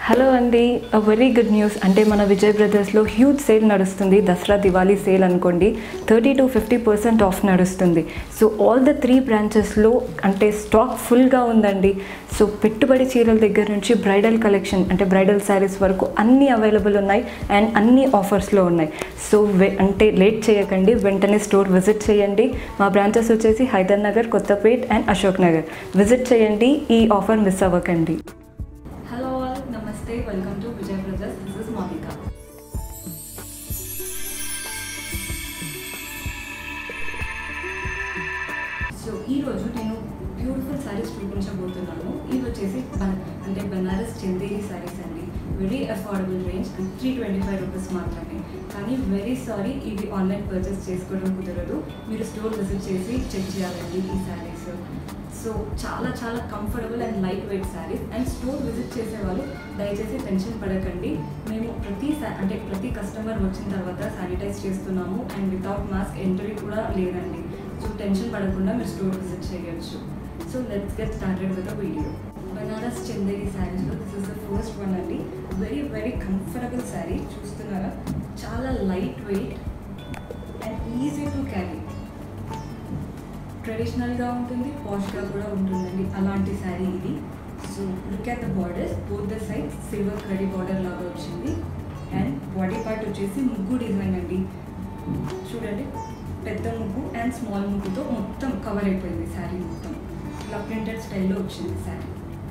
hello అండి a very good news అంటే మన విజయ్ బ్రదర్స్లో హ్యూజ్ సేల్ నడుస్తుంది దసరా దివాళీ సేల్ అనుకోండి thirty to fifty percent off నడుస్తుంది సో ఆల్ ద త్రీ బ్రాంచెస్లో అంటే స్టాక్ ఫుల్గా ఉందండి సో పెట్టుబడి చీరల దగ్గర నుంచి బ్రైడల్ కలెక్షన్ అంటే బ్రైడల్ శారీస్ వరకు అన్నీ అవైలబుల్ ఉన్నాయి అండ్ అన్ని ఆఫర్స్లో ఉన్నాయి సో వె అంటే లేట్ చేయకండి వెంటనే స్టోర్ విజిట్ చేయండి మా బ్రాంచెస్ వచ్చేసి హైదర్ నగర్ కొత్తపేట్ అండ్ అశోక్ నగర్ విజిట్ చేయండి ఈ ఆఫర్ మిస్ అవ్వకండి hello all namaste welcome to Vijay Brothers this is Monica so ఈరోజు నేను బ్యూటిఫుల్ శారీస్ చూపించబోతున్నాను ఇవి వచ్చేసి బన్ అంటే బనారస్ చందేరి శారీస్ అండి very affordable range and three twenty five rupees మాత్రమే కానీ వెరీ సారీ ఇవి ఆన్లైన్ పర్చేస్ చేసుకోవడం కుదరదు మీరు స్టోర్ విజిట్ చేసి చెక్ చేయాలండి ఈ శారీస్ సో చాలా చాలా comfortable and light weight saris and store visit చేసే వాళ్ళు దయచేసి టెన్షన్ పడకండి మేము ప్రతి శా- అంటే ప్రతి కస్టమర్ వచ్చిన తర్వాత శానిటైజ్ చేస్తున్నాము అండ్ వితౌట్ మాస్క్ ఎంట్రీ కూడా లేదండి సో టెన్షన్ పడకుండా మీరు స్టోర్ విజిట్ చేయొచ్చు so let's get started with video Banaras Chanderi శారీస్లో this is the first one అండి వెరీ వెరీ కంఫర్టబుల్ శారీ చూస్తున్నారా చాలా light weight and easy to carry ట్రెడిషనల్గా ఉంటుంది పాష్గా కూడా ఉంటుందండి అలాంటి శారీ ఇది so look at the borders both the side silver కడీ బార్డర్ లాగా వచ్చింది అండ్ బాడీ పార్ట్ వచ్చేసి ముగ్గు డిజైన్ అండి చూడండి పెద్ద ముగ్గు అండ్ స్మాల్ ముగ్గుతో మొత్తం కవర్ అయిపోయింది శారీ మొత్తం ఇలా ప్రింటెడ్ స్టైల్లో వచ్చింది శారీ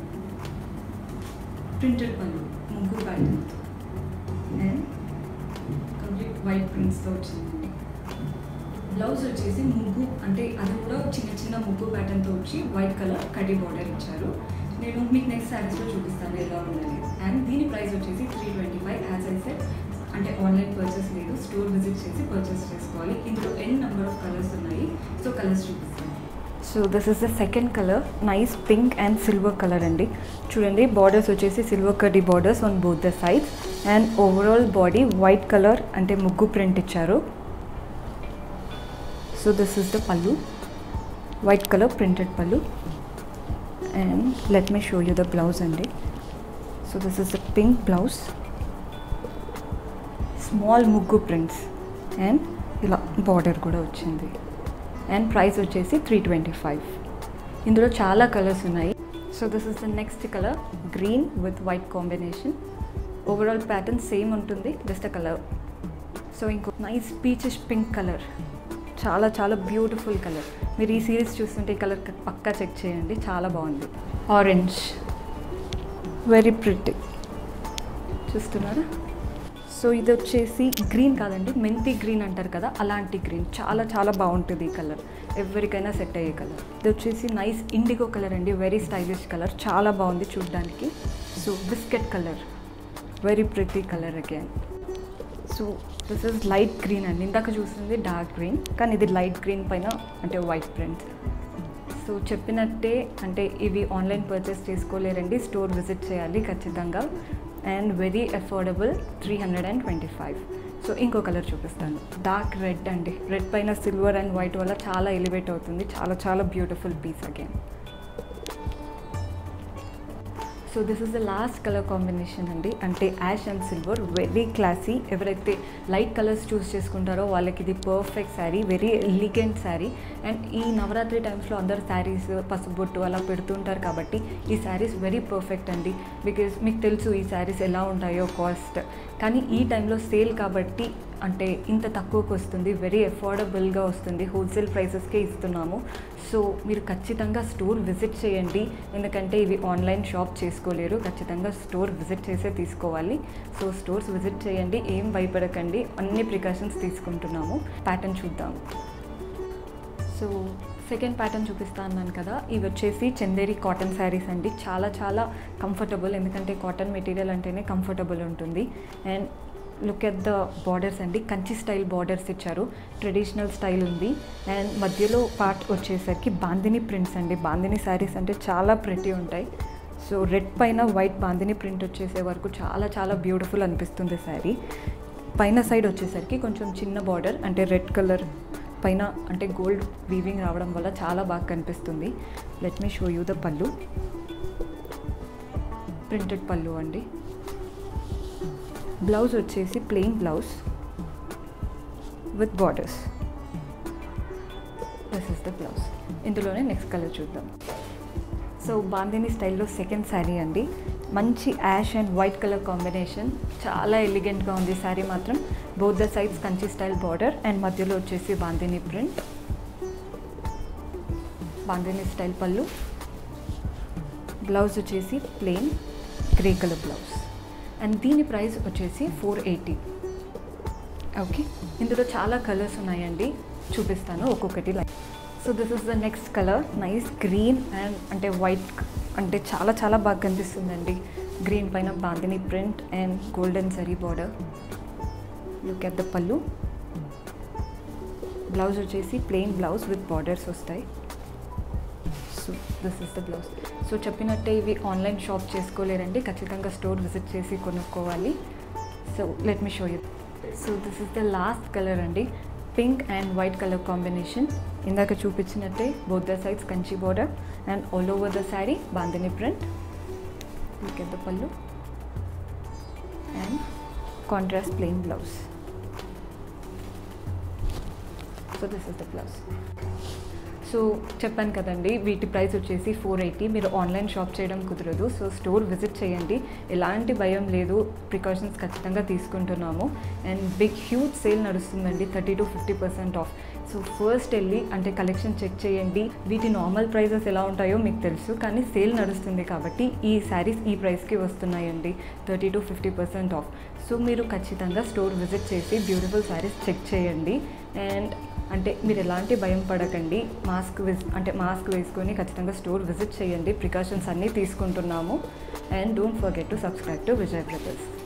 ప్రింటెడ్ పళ్ళు ముగ్గు ప్యాటర్న్తో అండ్ కంప్లీట్ వైట్ ప్రింట్స్తో వచ్చిందండి బ్లౌజ్ వచ్చేసి ముగ్గు అంటే అది కూడా చిన్న చిన్న ముగ్గు ప్యాటర్న్తో వచ్చి వైట్ కలర్ కడ్డీ బార్డర్ ఇచ్చారు నేను మీకు నెక్స్ట్ శారీస్లో చూపిస్తాను ఎలా ఉందని అండ్ దీని ప్రైస్ వచ్చేసి three twenty five as I said అంటే ఆన్లైన్ పర్చేస్ లేదు స్టోర్ విజిట్ చేసి పర్చేస్ చేసుకోవాలి ఇందులో ఎన్ నెంబర్ ఆఫ్ కలర్స్ ఉన్నాయి సో కలర్స్ చూపిస్తాను so this is the second colour nice pink and silver colour అండి చూడండి బార్డర్స్ వచ్చేసి సిల్వర్ కడ్డీ borders on both the sides and overall body white colour అంటే ముగ్గు ప్రింట్ ఇచ్చారు so this is the pallu white colour printed pallu and let me show you the blouse అండి so this is the pink blouse small ముగ్గు prints and ఇలా border కూడా వచ్చింది and price వచ్చేసి three twenty five ఇందులో చాలా కలర్స్ ఉన్నాయి so this is the next colour green with white combination overall pattern same ఉంటుంది జస్ట్ అ కలర్ సో ఇంకో నైస్ పీచెస్ పింక్ కలర్ చాలా చాలా బ్యూటిఫుల్ కలర్ మీరు ఈ సిరీస్ చూస్తుంటే ఈ కలర్ పక్కా చెక్ చేయండి చాలా బాగుంది ఆరెంజ్ వెరీ ప్రిటీ చూస్తున్నారా సో ఇది వచ్చేసి గ్రీన్ కాదండి మెంతి గ్రీన్ అంటారు కదా అలాంటి గ్రీన్ చాలా చాలా బాగుంటుంది ఈ కలర్ ఎవరికైనా సెట్ అయ్యే కలర్ ఇది వచ్చేసి నైస్ ఇండిగో కలర్ అండి వెరీ స్టైలిష్ కలర్ చాలా బాగుంది చూడడానికి so biscuit colour very pretty colour again so this is light green అండి ఇందాక చూసింది డార్క్ గ్రీన్ కానీ ఇది లైట్ గ్రీన్ పైన అంటే వైట్ ప్రింట్ సో చెప్పినట్టే అంటే ఇవి ఆన్లైన్ పర్చేస్ చేసుకోలేరండి స్టోర్ విజిట్ చేయాలి ఖచ్చితంగా and very affordable three hundred and twenty five so ఇంకో కలర్ చూపిస్తాను డార్క్ రెడ్ అండి రెడ్ పైన సిల్వర్ అండ్ వైట్ వల్ల చాలా ఎలివేట్ అవుతుంది చాలా చాలా beautiful piece again so this is the last colour combination అండి అంటే ash and silver very classy ఎవరైతే లైట్ కలర్స్ చూస్ చేసుకుంటారో వాళ్ళకి ఇది perfect sari very elegant sari and ఈ నవరాత్రి టైమ్స్లో అందరు శారీస్ పసుబొట్టు అలా పెడుతుంటారు కాబట్టి ఈ శారీస్ వెరీ పర్ఫెక్ట్ అండి బికాజ్ మీకు తెలుసు ఈ శారీస్ ఎలా ఉంటాయో కాస్ట్ కానీ ఈ టైంలో సేల్ కాబట్టి అంటే ఇంత తక్కువకు వస్తుంది వెరీ అఫోర్డబుల్గా వస్తుంది హోల్సేల్ ప్రైసెస్కే ఇస్తున్నాము సో మీరు ఖచ్చితంగా స్టోర్ విజిట్ చేయండి ఎందుకంటే ఇవి ఆన్లైన్ షాప్ చేసుకోలేరు ఖచ్చితంగా స్టోర్ విజిట్ చేసే తీసుకోవాలి సో స్టోర్స్ విజిట్ చేయండి ఏం భయపడకండి అన్ని ప్రికాషన్స్ తీసుకుంటున్నాము ప్యాటర్న్ చూద్దాం సో సెకండ్ ప్యాటర్న్ చూపిస్తా అన్నాను కదా ఇవి వచ్చేసి చందేరి కాటన్ శారీస్ అండి చాలా చాలా కంఫర్టబుల్ ఎందుకంటే కాటన్ మెటీరియల్ అంటేనే కంఫర్టబుల్ ఉంటుంది and look at the borders అండి కంచి స్టైల్ బార్డర్స్ ఇచ్చారు ట్రెడిషనల్ స్టైల్ ఉంది అండ్ మధ్యలో పార్ట్ వచ్చేసరికి బాందిని ప్రింట్స్ అండి బాందిని శారీస్ అంటే చాలా ప్రెటీ ఉంటాయి సో రెడ్ పైన వైట్ బాందిని ప్రింట్ వచ్చేసే వరకు చాలా చాలా బ్యూటిఫుల్ అనిపిస్తుంది శారీ పైన సైడ్ వచ్చేసరికి కొంచెం చిన్న బార్డర్ అంటే రెడ్ కలర్ పైన అంటే గోల్డ్ వీవింగ్ రావడం వల్ల చాలా బాగా కనిపిస్తుంది let me show you the pallu printed pallu అండి బ్లౌజ్ వచ్చేసి plain blouse with borders this is the blouse ఇందులోనే నెక్స్ట్ కలర్ చూద్దాం సో బాందిని స్టైల్లో సెకండ్ శారీ అండి మంచి ash and white colour combination చాలా ఎలిగెంట్గా ఉంది శారీ మాత్రం both the sides Kanchi style border and మధ్యలో వచ్చేసి bandhani print bandhani style pallu blouse వచ్చేసి plain grey colour blouse and దీని ప్రైస్ వచ్చేసి ఫోర్ ఎయిటీ ఓకే ఇందులో చాలా కలర్స్ ఉన్నాయండి చూపిస్తాను ఒక్కొక్కటి like so this is the next colour nice green and అంటే వైట్ అంటే చాలా చాలా బాగా కనిపిస్తుందండి గ్రీన్ పైన bandhani print and golden zari border look at the pallu blouse వచ్చేసి ప్లెయిన్ బ్లౌజ్ విత్ బార్డర్స్ వస్తాయి so this is the blouse so చెప్పినట్టే ఇవి ఆన్లైన్ షాప్ చేసుకోలేరండి ఖచ్చితంగా స్టోర్ విజిట్ చేసి కొనుక్కోవాలి so let me show you so this is the last colour అండి pink and white colour combination ఇందాక చూపించినట్టే both the sides Kanchi border and all over the sari bandhani print look at the pallu and contrast plain blouse so this is the blouse so చెప్పాను కదండి వీటి price వచ్చేసి four eighty మీరు online shop చేయడం కుదరదు so store visit చేయండి ఎలాంటి భయం లేదు ప్రికాషన్స్ ఖచ్చితంగా తీసుకుంటున్నాము అండ్ బిగ్ హ్యూజ్ సేల్ నడుస్తుందండి thirty to fifty percent off so first వెళ్ళి అంటే కలెక్షన్ చెక్ చేయండి వీటి నార్మల్ ప్రైజెస్ ఎలా ఉంటాయో మీకు తెలుసు కానీ సేల్ నడుస్తుంది కాబట్టి ఈ శారీస్ ఈ ప్రైస్కి వస్తున్నాయండి thirty to fifty percent off so మీరు ఖచ్చితంగా స్టోర్ విజిట్ చేసి బ్యూటిఫుల్ శారీస్ చెక్ చేయండి అండ్ అంటే మీరు ఎలాంటి భయం పడకండి మాస్క్ విజ్ అంటే మాస్క్ వేసుకొని ఖచ్చితంగా స్టోర్ విజిట్ చేయండి ప్రికాషన్స్ అన్నీ తీసుకుంటున్నాము and don't forget to subscribe to Vijay brothers